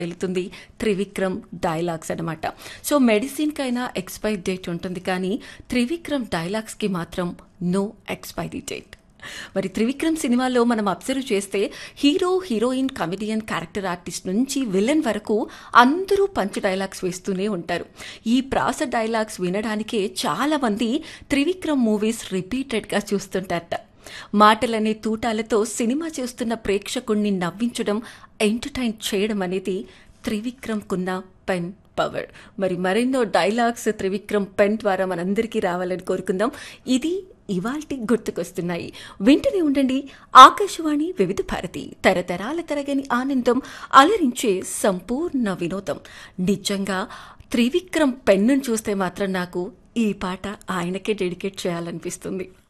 వెళుతుంది త్రివిక్రమ్ డైలాగ్స్ అనమాట సో మెడిసిన్కైనా ఎక్స్పైరీ డేట్ ఉంటుంది కానీ త్రివిక్రమ్ డైలాగ్స్కి మాత్రం నో ఎక్స్పైరీ డేట్ మరి త్రివిక్రమ్ సినిమాలో మనం అబ్జర్వ్ చేస్తే hero heroine comedian character artist నుంచి విలన్ వరకు అందరూ పంచ్ డైలాగ్స్ వేస్తూనే ఉంటారు ఈ ప్రాస డైలాగ్స్ వినడానికే చాలా మంది త్రివిక్రమ్ మూవీస్ రిపీటెడ్గా చూస్తుంటారట మాటలనే తూటాలతో సినిమా చూస్తున్న ప్రేక్షకుణ్ణి నవ్వించడం ఎంటర్టైన్ చేయడం అనేది త్రివిక్రమ్కున్న పెన్ పవర్ మరి మరెన్నో డైలాగ్స్ త్రివిక్రమ్ పెన్ ద్వారా మనందరికీ రావాలని కోరుకుందాం ఇది ఇవాల్టి గుర్తుకొస్తున్నాయి వింటూనే ఉండండి ఆకాశవాణి వివిధ భారతి తరతరాల తరగని ఆనందం అలరించే సంపూర్ణ వినోదం నిజంగా త్రివిక్రమ్ పెన్నును చూస్తే మాత్రం నాకు ఈ పాట ఆయనకే డెడికేట్ చేయాలనిపిస్తుంది